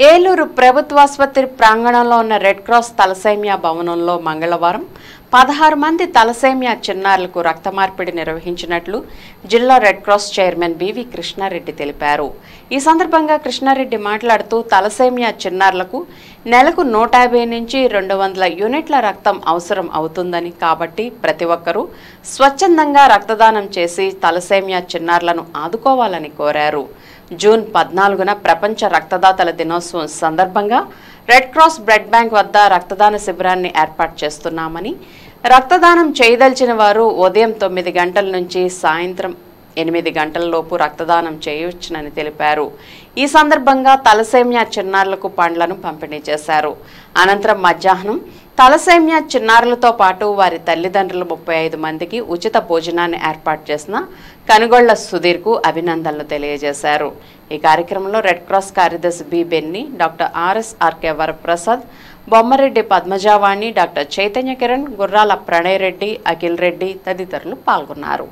ఏలూరు ప్రభుత్వాసుపత్రి ప్రాంగణంలో ఉన్న red cross thalassemia భవనంలో మంగళవారం పదహారు మంది తలసేమియా చిన్నారులకు రక్త మార్పిడి నిర్వహించినట్లు జిల్లా red cross chairman B V Krishnareddy తెలిపారు ఈ సందర్భంగా కృష్ణారెడ్డి మాట్లాడుతూ తలసేమియా చిన్నారులకు నెలకు నూట యాభై నుంచి రెండు వందల యూనిట్ల రక్తం అవసరం అవుతుందని కాబట్టి ప్రతి ఒక్కరూ స్వచ్ఛందంగా రక్తదానం చేసి తలసేమియా చిన్నారులను ఆదుకోవాలని కోరారు జూన్ పద్నాలుగున ప్రపంచ రక్తదాతల దినోత్సవం సందర్భంగా రెడ్ క్రాస్ బ్లడ్ బ్యాంక్ వద్ద రక్తదాన శిబిరాన్ని ఏర్పాటు చేస్తున్నామని రక్తదానం చేయదలిచిన వారు ఉదయం తొమ్మిది గంటల నుంచి సాయంత్రం ఎనిమిది గంటల లోపు రక్తదానం చేయవచ్చునని తెలిపారు ఈ సందర్భంగా తలసేమియా చిన్నారులకు పండ్లను పంపిణీ చేశారు అనంతరం మధ్యాహ్నం తలసేమియా చిన్నారులతో పాటు వారి తల్లిదండ్రులు ముప్పై ఐదు మందికి ఉచిత భోజనాన్ని ఏర్పాటు చేసిన కనుగొళ్ల సుధీర్కు అభినందనలు తెలియజేశారు ఈ కార్యక్రమంలో రెడ్ క్రాస్ కార్యదర్శి B Benni doctor R S R K Varaprasad Bommareddy Padmajavani doctor Chaitanya Kiran Gurrala Pranay Reddy Akhil Reddy తదితరులు పాల్గొన్నారు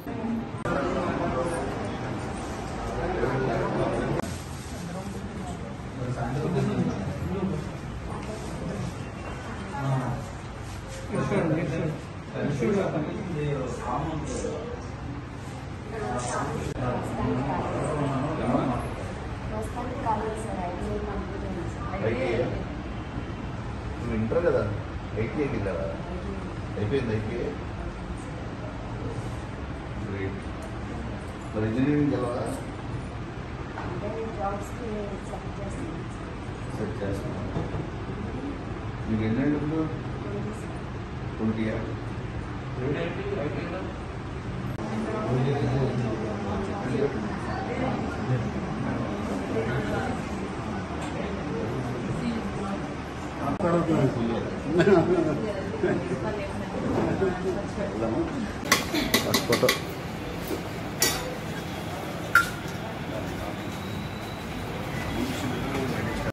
ఐటీఐ నువ్వు ఇంటర్ కదా ఐటీఐకి వెళ్ళావా అయిపోయింది ఐటీఐ గ్రేట్ మరి ఇంజనీరింగ్ వెళ్ళవా సెట్ చేస్తున్నా నీకు ఎన్ని ఇప్పుడు ట్వంటీయా ఫస్ట్ ఫోటో